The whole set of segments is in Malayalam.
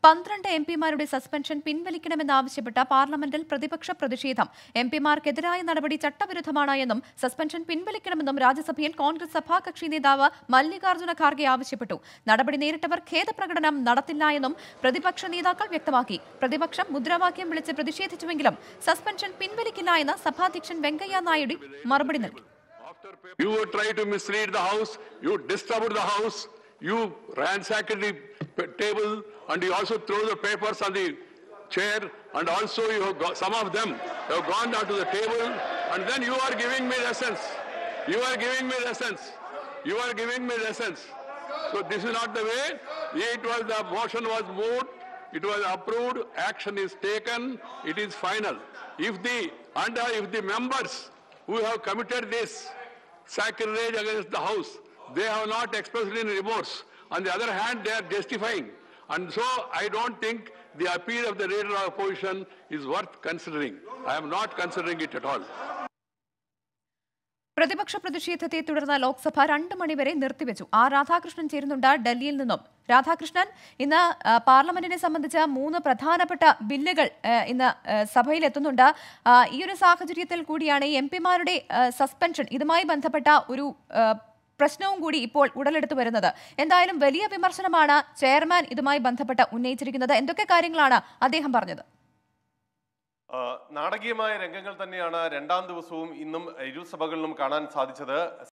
പന്ത്രണ്ട് എം പിമാരുടെ സസ്പെൻഷൻ പിൻവലിക്കണമെന്നാവശ്യപ്പെട്ട പാർലമെന്റിൽ പ്രതിപക്ഷ പ്രതിഷേധം എം പിമാർക്കെതിരായ നടപടി ചട്ടവിരുദ്ധമാണ് എന്നും സസ്പെൻഷൻ പിൻവലിക്കണമെന്നും രാജ്യസഭയിൽ കോൺഗ്രസ് സഭാകക്ഷി നേതാവ് മല്ലികാർജ്ജുന ഖാർഗെ ആവശ്യപ്പെട്ടു നടപടി നേരിട്ടവർ ഖേദപ്രകടനം നടത്തില്ല എന്നും പ്രതിപക്ഷ നേതാക്കൾ വ്യക്തമാക്കി പ്രതിപക്ഷം മുദ്രാവാക്യം വിളിച്ച് പ്രതിഷേധിച്ചുവെങ്കിലും സസ്പെൻഷൻ പിൻവലിക്കില്ല എന്ന് സഭാധ്യക്ഷൻ വെങ്കയ്യ നായിഡു മറുപടി നൽകി You would try to mislead the House, you disturbed the House, you ransacked the p- table, and you also throw the papers on the chair, and also you have got, some of them have gone down to the table, and then you are giving me lessons. You are giving me lessons. You are giving me lessons. So this is not the way. It was the motion was moved, it was approved, action is taken, it is final. If the and uh, if the members who have committed this sacrilege against the house, they have not expressed any remorse. On the other hand, they are justifying. And so I don't think the appeal of the leader of opposition is worth considering. I am not considering it at all. പ്രതിപക്ഷ പ്രതിഷേധത്തെ തുടർന്ന് ലോക്സഭ രണ്ട് മണിവരെ നിർത്തിവെച്ചു ആർ രാധാകൃഷ്ണൻ ചേരുന്നുണ്ട് ഡൽഹിയിൽ നിന്നും രാധാകൃഷ്ണൻ ഇന്ന് ആ, പാർലമെന്റിനെ സംബന്ധിച്ച മൂന്ന് പ്രധാനപ്പെട്ട ബില്ലുകൾ ആ, ഇന്ന് ആ, സഭയിൽ എത്തുന്നുണ്ട് ആ, ഈ ഒരു സാഹചര്യത്തിൽ കൂടിയാണ് എം പിമാരുടെ സസ്പെൻഷൻ ഇതുമായി ബന്ധപ്പെട്ട ഒരു ആ, പ്രശ്നവും കൂടി ഇപ്പോൾ ഉടലെടുത്തു വരുന്നത് എന്തായാലും വലിയ വിമർശനമാണ് ചെയർമാൻ ഇതുമായി ബന്ധപ്പെട്ട് ഉന്നയിച്ചിരിക്കുന്നത് എന്തൊക്കെ കാര്യങ്ങളാണ് അദ്ദേഹം പറഞ്ഞത് ആ, നാടകീയമായ രംഗങ്ങൾ തന്നെയാണ് രണ്ടാം ദിവസവും ഇന്നും ഇരു സഭകളിലും കാണാൻ സാധിച്ചത്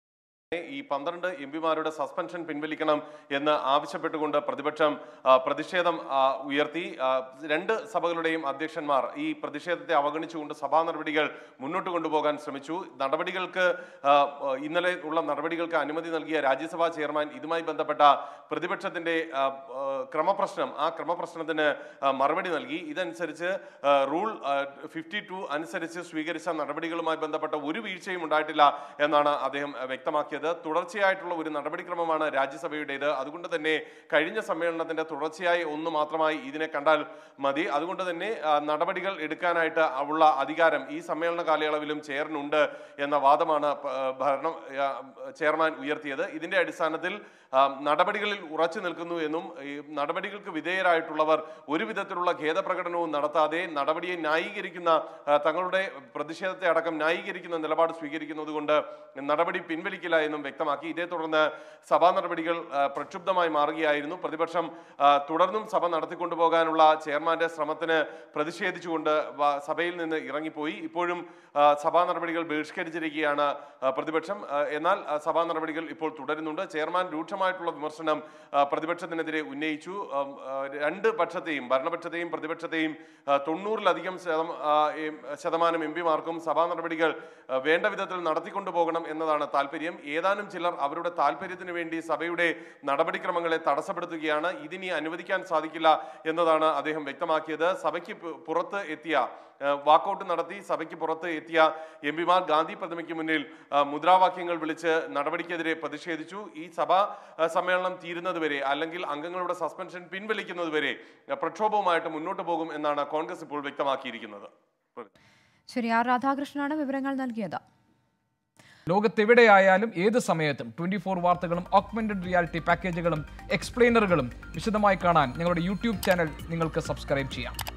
ഈ പന്ത്രണ്ട് എം പിമാരുടെ സസ്പെൻഷൻ പിൻവലിക്കണം എന്ന് ആവശ്യപ്പെട്ടുകൊണ്ട് പ്രതിപക്ഷം ആ, പ്രതിഷേധം ആ, ഉയർത്തി ആ, രണ്ട് സഭകളുടെയും അധ്യക്ഷന്മാർ ഈ പ്രതിഷേധത്തെ അവഗണിച്ചുകൊണ്ട് സഭാ നടപടികൾ മുന്നോട്ട് കൊണ്ടുപോകാൻ ശ്രമിച്ചു നടപടികൾക്ക് ആ, ഇന്നലെ ഉള്ള നടപടികൾക്ക് അനുമതി നൽകിയ രാജ്യസഭാ ചെയർമാൻ ഇതുമായി ബന്ധപ്പെട്ട പ്രതിപക്ഷത്തിന്റെ ആ, ആ, ക്രമപ്രശ്നം ആ ക്രമപ്രശ്നത്തിന് ആ, മറുപടി നൽകി ഇതനുസരിച്ച് ആ, റൂൾ ഫിഫ്റ്റി ടു അനുസരിച്ച് സ്വീകരിച്ച നടപടികളുമായി ബന്ധപ്പെട്ട ഒരു വീഴ്ചയും ഉണ്ടായിട്ടില്ല എന്നാണ് അദ്ദേഹം ആ, വ്യക്തമാക്കിയത് തുടർച്ചയായിട്ടുള്ള ഒരു നടപടിക്രമമാണ് രാജ്യസഭയുടേത് അതുകൊണ്ട് തന്നെ കഴിഞ്ഞ സമ്മേളനത്തിന്റെ തുടർച്ചയായി ഒന്ന് മാത്രമായി ഇതിനെ കണ്ടാൽ മതി അതുകൊണ്ട് തന്നെ ആ, നടപടികൾ എടുക്കാനായിട്ട് ഉള്ള അധികാരം ഈ സമ്മേളന കാലയളവിലും ചെയറിനുണ്ട് എന്ന വാദമാണ് പ- ഭരണം ആ, ചെയർമാൻ ഉയർത്തിയത് ഇതിന്റെ അടിസ്ഥാനത്തിൽ ആ, നടപടികളിൽ ഉറച്ചു നിൽക്കുന്നു എന്നും ഈ നടപടികൾക്ക് വിധേയരായിട്ടുള്ളവർ ഒരു വിധത്തിലുള്ള ഖേദപ്രകടനവും നടത്താതെ നടപടിയെ ന്യായീകരിക്കുന്ന ആ, തങ്ങളുടെ പ്രതിഷേധത്തെ അടക്കം ന്യായീകരിക്കുന്ന നിലപാട് സ്വീകരിക്കുന്നത് കൊണ്ട് നടപടി പിൻവലിക്കില്ല എന്നും വ്യക്തമാക്കി ഇതേ തുടർന്ന് സഭാ നടപടികൾ ആ, പ്രക്ഷുബ്ധമായി മാറുകയായിരുന്നു പ്രതിപക്ഷം ആ, തുടർന്നും സഭ നടത്തിക്കൊണ്ടുപോകാനുള്ള ചെയർമാന്റെ ശ്രമത്തിന് പ്രതിഷേധിച്ചുകൊണ്ട് വ- സഭയിൽ നിന്ന് ഇറങ്ങിപ്പോയി ഇപ്പോഴും ആ, സഭാ നടപടികൾ ബഹിഷ്കരിച്ചിരിക്കുകയാണ് ആ, പ്രതിപക്ഷം ആ, എന്നാൽ ആ, സഭാ നടപടികൾ ഇപ്പോൾ തുടരുന്നുണ്ട് ചെയർമാൻ രൂക്ഷമായിട്ടുള്ള വിമർശനം ആ, പ്രതിപക്ഷത്തിനെതിരെ ഉന്നയിച്ചു ആം, ആ, രണ്ട് പക്ഷത്തെയും ഭരണപക്ഷത്തെയും പ്രതിപക്ഷത്തെയും ആ, തൊണ്ണൂറിലധികം ശതം- ആ, എം- ശതമാനം എം പിമാർക്കും സഭാ നടപടികൾ ആ, വേണ്ട വിധത്തിൽ നടത്തിക്കൊണ്ടുപോകണം എന്നതാണ് താല്പര്യം ഏതാനും ചിലർ അവരുടെ താല്പര്യത്തിന് വേണ്ടി സഭയുടെ നടപടിക്രമങ്ങളെ തടസ്സപ്പെടുത്തുകയാണ് ഇതിനി അനുവദിക്കാൻ സാധിക്കില്ല എന്നതാണ് അദ്ദേഹം വ്യക്തമാക്കിയത് സഭയ്ക്ക് പു- പുറത്ത് എത്തിയ വാക്കൗട്ട് നടത്തി സഭയ്ക്ക് പുറത്ത് എത്തിയ എം പിമാർ ഗാന്ധി പ്രതിമയ്ക്ക് മുന്നിൽ ആ, മുദ്രാവാക്യങ്ങൾ വിളിച്ച് നടപടിക്കെതിരെ പ്രതിഷേധിച്ചു ഈ സഭാ ആ, സമ്മേളനം തീരുന്നതുവരെ അല്ലെങ്കിൽ അംഗങ്ങളുടെ സസ്പെൻഷൻ പിൻവലിക്കുന്നതുവരെ ആ, പ്രക്ഷോഭവുമായിട്ട് മുന്നോട്ട് പോകും എന്നാണ് കോൺഗ്രസ് ഇപ്പോൾ വ്യക്തമാക്കിയിരിക്കുന്നത് ശരി ആർ രാധാകൃഷ്ണനാണ് വിവരങ്ങൾ നൽകിയത് ലോകത്തെവിടെയായാലും ഏത് സമയത്തും ട്വന്റി ഫോർ വാർത്തകളും ഓഗ്മെന്റഡ് റിയാലിറ്റി പാക്കേജുകളും എക്സ്പ്ലെയിനറുകളും വിശദമായി കാണാൻ ഞങ്ങളുടെ യൂട്യൂബ് ചാനൽ നിങ്ങൾക്ക് സബ്സ്ക്രൈബ് ചെയ്യാം